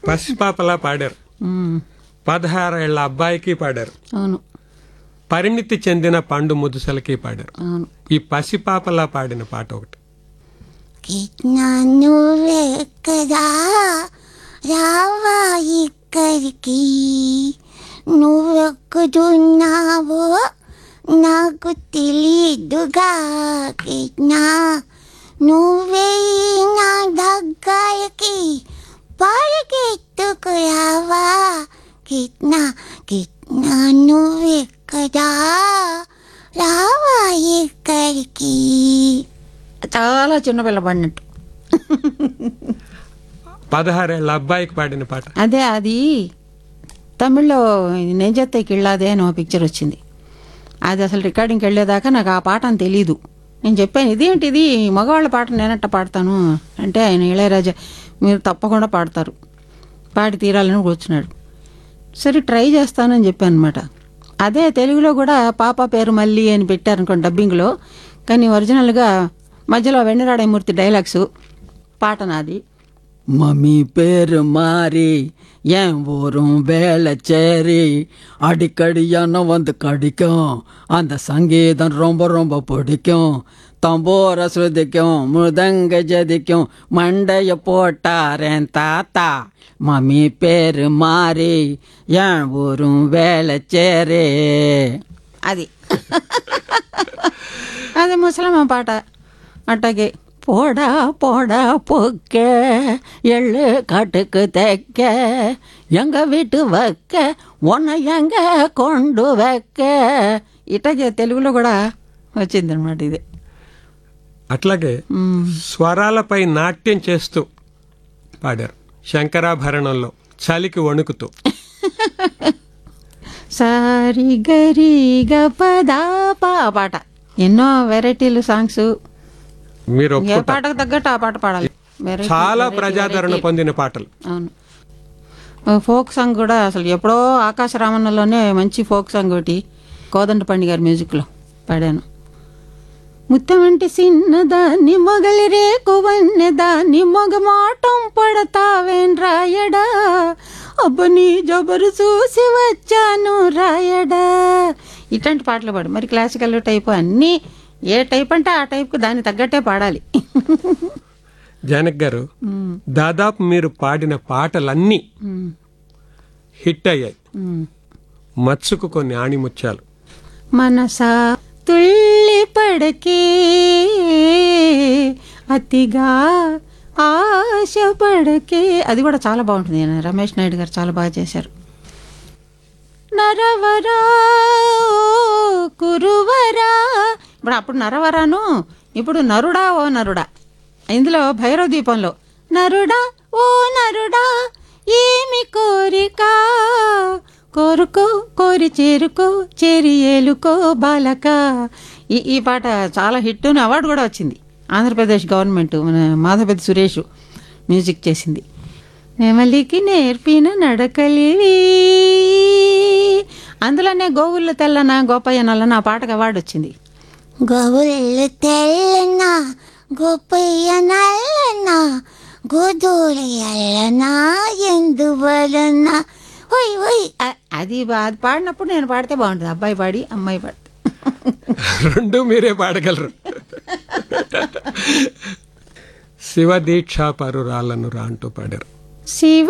పసిపాపలా పాడారు ఉమ్, పదహారేళ్ల అబ్బాయికి పాడారు అవును పరిణితి చెందిన పండు ముదుసలకి పాడారు అవును ఈ పసిపాపలా పాడిన పాట ఒకటి కిట్నా నువ్వెక్కడా రావా ఇక్కడికి నువ్వెక్కడున్నావో నాకు తెలీదుగా కిట్నా నువ్వే నా దగ్గరికి పరిగెత్తుకురావా కిట్నా కిట్నా నువ్వెక్కడా రావా ఇక్కడికి చాలా చిన్న పిల్ల పడినట్టు పదహారేళ్ల అబ్బాయికి పాడిన పాట అదే అది తమిళ్లో నెంజత్తై కిళ్ళాదే అని ఒక పిక్చర్ వచ్చింది అది అసలు రికార్డింగ్కి వెళ్ళేదాకా నాకు ఆ పాట అని తెలీదు నేను చెప్పాను ఇదేంటిది మగవాళ్ళ పాట నేనట్ట పాడతాను అంటే ఆయన ఇళయరాజా మీరు తప్పకుండా పాడతారు పాడి తీరాలని కూర్చున్నాడు సరే ట్రై చేస్తానని చెప్పాను అనమాట అదే తెలుగులో కూడా పాప పేరు మల్లి అని పెట్టారనుకోండి డబ్బింగ్లో కానీ ఒరిజినల్గా మధ్యలో వెన్నరాడమూర్తి డైలాగ్స్ పాట నాది மம்மி பேரு மாறி என் ஊரும் வேலைச்சேரி அடிக்கடியான வந்து கடிக்கும் அந்த சங்கீதம் ரொம்ப ரொம்ப பிடிக்கும் தம்போர சுதிக்கும் முதங்க ஜதிக்கும் மண்டைய போட்டாரேன் தாத்தா மம்மி பேரு மாறி என் ஊரும் வேலைச்சேரி అది అది ముసలమ్మ పాట అట్టగే போடா போடா பொக்க எள்ளு காட்டுக்கு தைக்க எங்க வீட்டு வைக்க உன்னை எங்க కొండు వెక్క ఇట్టగే తెలుగులో కూడా వచ్చిందనమాట ఇది అట్లాగే మ్మ్. స్వరాలపై నాట్యం చేస్తూ పాడారు శంకరాభరణంలో చలికి వణుకుతూ సారి గరి గ పదా పా పాట ఎన్నో వెరైటీలు సాంగ్స్ మీరు ఏ ఒప్పుకుంటారు పాటకు తగ్గట్టు ఆ పాట పాడాలి Variety, చాలా variety, ప్రజాదరణ variety. పొందిన పాటలు అవును ఫోక్ సాంగ్ కూడా అసలు ఎప్పుడో ఆకాశ రామన్నలోనే మంచి ఫోక్ సాంగ్ ఒకటి కోదండపండి గారి మ్యూజిక్లో పాడాను ముత్తమంటి సిన్నదాన్ని మొగలి రేకు వన్నెదాన్ని మొగ మాటం పడతావేం రాయడా అబ్బ నీ జబరు చూసి వచ్చాను రాయడా ఇట్లాంటి పాటలు పాడు మరి క్లాసికల్ టైప్ అన్నీ ఏ టైప్ అంటే ఆ టైప్కి దాన్ని తగ్గట్టే పాడాలి జానక్ గారు ఉమ్, దాదాపు మీరు పాడిన పాటలన్నీ ఉమ్, హిట్ అయ్యాయి ఉమ్. మత్సుకు కొన్ని ఆణిముత్యాలు మనసా తుళ్ళి పడకే అతిగా ఆశ పడకే అది కూడా చాలా బాగుంటుంది ఆయన రమేష్ నాయుడు గారు చాలా బాగా చేశారు నరవరా ఓ కురువరా ఇప్పుడు అప్పుడు నరవరాను ఇప్పుడు నరుడా ఓ నరుడా ఇందులో భైరవ దీపంలో నరుడా ఓ నరుడా ఏమి కోరిక కోరుకో కోరి చేరుకో చేరి ఏలుకో బాలక ఈ ఈ పాట చాలా హిట్ అని అవార్డు కూడా వచ్చింది ఆంధ్రప్రదేశ్ గవర్నమెంట్ మన మాధవపతి సురేష్ మ్యూజిక్ చేసింది నెమలికి నేర్పిన నడకలివి అందులోనే గోవుల్లో తెల్లన గోపయ్య నల్లన ఆ పాటకు అవార్డు వచ్చింది గోవులు తెల్లన గోపయ్య నల్లన గోధూళి ఎల్లన ఎందువలన హోయ్ హోయ్ అ- అది బా- అది పాడినప్పుడు నేను పాడితే బాగుంటుంది అబ్బాయి పాడి అమ్మాయి పాడితే రెండు మీరే పాడగలరు శివ దీక్షా పరురాలను రా అంటూ పాడారు శివ